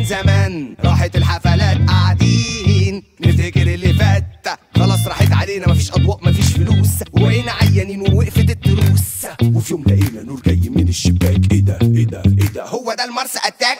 من زمان راحت الحفلات قاعدين نفتكر اللي فات خلاص راحت علينا مفيش اضواء مفيش فلوس وبقينا عيانين ووقفت التروس وفي يوم لقينا نور جاي من الشباك ايه ده ايه ده ايه ده هو ده المارس اتاك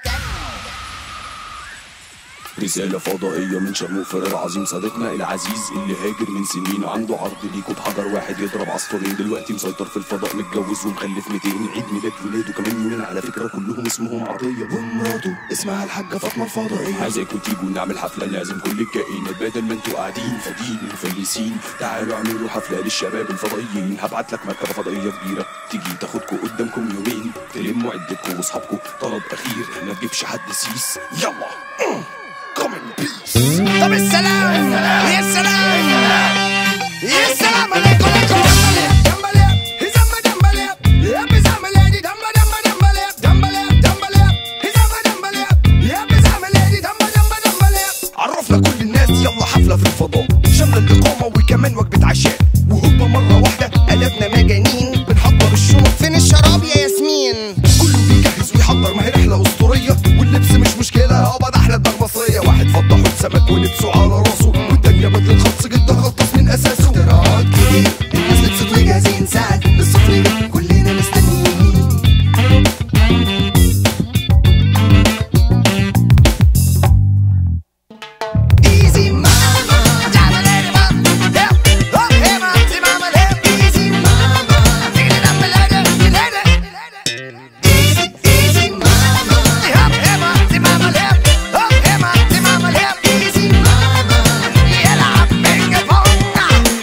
رسالة فضائية من شرموفر العظيم صديقنا العزيز اللي هاجر من سنين عنده عرض ليكوا بحجر واحد يضرب عصفورين دلوقتي مسيطر في الفضاء متجوز ومخلف 200 عيد ميلاد ولاده كمان يومين على فكرة كلهم اسمهم عطية ومراته اسمها الحاجة فاطمة الفضائية عايزاكوا تيجوا نعمل حفلة نعزم كل الكائنات بدل ما انتوا قاعدين فاضيين مفلسين تعالوا اعملوا حفلة للشباب الفضائيين هبعت لك مركبة فضائية كبيرة تيجي تاخدكوا قدامكم يومين تلموا عدتكم واصحابكم طلب اخير ما تجيبش حد سيس يلا كومن بيس طب السلام يا سلام يا سلام عليكم عليكم جنبلي هزمة جنبلي يا بزعم ليدي دمبا دمبا دمبلي جنبلي جنبلي هزمة جنبلي يا بزعم ليدي دمبا دمبا دمبلي عرفنا كل الناس يلا حفلة في الفضاء شمل الإقامة وكمان وجبة عشاء وهوبا مرة واحدة قلبنا مجانين بنحضر الشنط فين الشراب يا ياسمين كله بيجهز ويحضر ما هي رحلة أسطورية واللبس مش مشكلة يابا ده احنا دماغ مصرية واحد فضى حوت سمك ولبسه على راسه والتانية بدلة خلص جدا غطس من أساسه اختراعات كتير الناس لبست وجاهزين ساعة الصفر كلنا مستنيين Easy mama, diamond lady mama, yeah. Oh, hey mama, see mama, yeah. Easy mama, take it up, lady, lady. Easy, easy mama, yeah. Hey mama, see mama, yeah. Oh, hey mama, see mama, yeah. Easy mama, يلعب بينج بونج.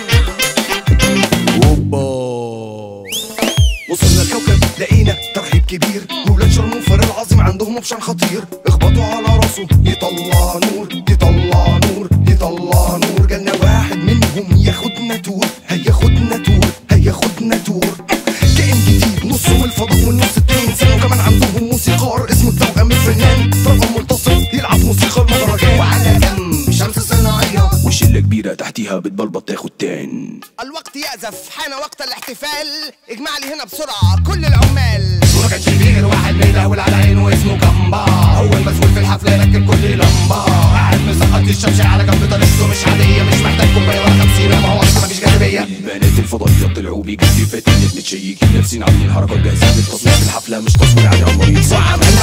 اوبا وصلنا الكوكب لقينا ترحيب كبير ولاد شرموفر العظيم عندهم اوبشن خطير اخبطوا على راسه يطلع نور يطلع نور يطلع نور جالنا واحد منهم ياخدنا تور هياخدنا تور هياخدنا تور كائن جديد نصه من الفضاء والنص التاني سنة وكمان عندهم موسيقار اسمه التوأم الفنان رقم ملتصق يلعب موسيقى المهرجان وعلى جنب شمس صناعية وشلة كبيرة تحتيها بتبلبط تاخد تان الوقت يأزف حان وقت الاحتفال اجمع لي هنا بسرعة كل العمال وما كانش فيه غير واحد بيدهول على عينه اسمه كامبا هو المسؤول في الحفلة يركب كل لمبة قاعد مسقط الشمشة على جنب طريقته مش عادية مش محتاج كوباية ولا خمسين ما هو أصلا مفيش جاذبية البنات الفضائية طلعوا بيجري فاتنين متشيكين لابسين عاملين حركات جاهزين للتصوير في الحفلة مش تصوير عادي على المريض وعملنا